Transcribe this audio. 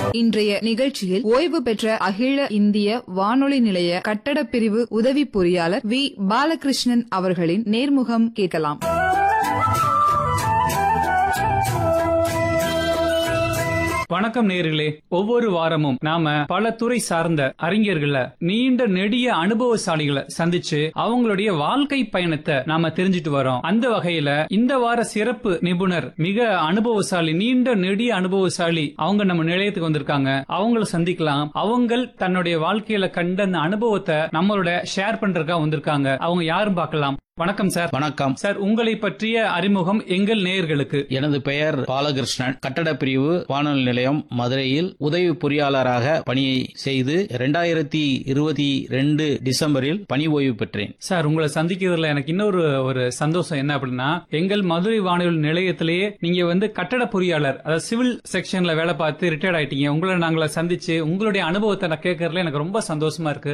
இன்றைய நிகழ்ச்சியில் ஓய்வு பெற்ற அகில இந்திய வானொலி நிலைய கட்டடப் பிரிவு உதவி பொறியாளர் வி பாலகிருஷ்ணன் அவர்களின் நேர்முகம் கேட்கலாம் வணக்கம் நேர்களே ஒவ்வொரு வாரமும் நாம பல துறை சார்ந்த அறிஞர்களை நீண்ட நெடிய அனுபவசாலிகளை சந்திச்சு அவங்களுடைய வாழ்க்கை பயணத்தை நாம தெரிஞ்சுட்டு வரோம் அந்த வகையில இந்த வார சிறப்பு நிபுணர் மிக அனுபவசாலி நீண்ட நெடிய அனுபவசாலி அவங்க நம்ம நிலையத்துக்கு வந்திருக்காங்க அவங்கள சந்திக்கலாம் அவங்க தன்னுடைய வாழ்க்கையில கண்ட அந்த அனுபவத்தை நம்மளோட ஷேர் பண்றதுக்காக வந்திருக்காங்க அவங்க யாரும் பார்க்கலாம் வணக்கம் சார் வணக்கம் சார் உங்களை பற்றிய அறிமுகம் எங்கள் நேயர்களுக்கு எனது பெயர் பாலகிருஷ்ணன் கட்டட பிரிவு வானொலி நிலையம் மதுரையில் உதவி பொறியாளராக பணியை செய்து இரண்டாயிரத்தி இருபத்தி ரெண்டு டிசம்பரில் பணி ஓய்வு பெற்றேன் சார் உங்களை சந்திக்கிறதுல எனக்கு இன்னொரு ஒரு சந்தோஷம் என்ன அப்படின்னா எங்கள் மதுரை வானொலி நிலையத்திலேயே நீங்க வந்து கட்டட பொறியாளர் அதாவது சிவில் செக்ஷன்ல வேலை பார்த்து ரிட்டையர்ட் ஆயிட்டீங்க உங்களை நாங்கள சந்திச்சு உங்களுடைய அனுபவத்தை நான் கேட்கறதுல எனக்கு ரொம்ப சந்தோஷமா இருக்கு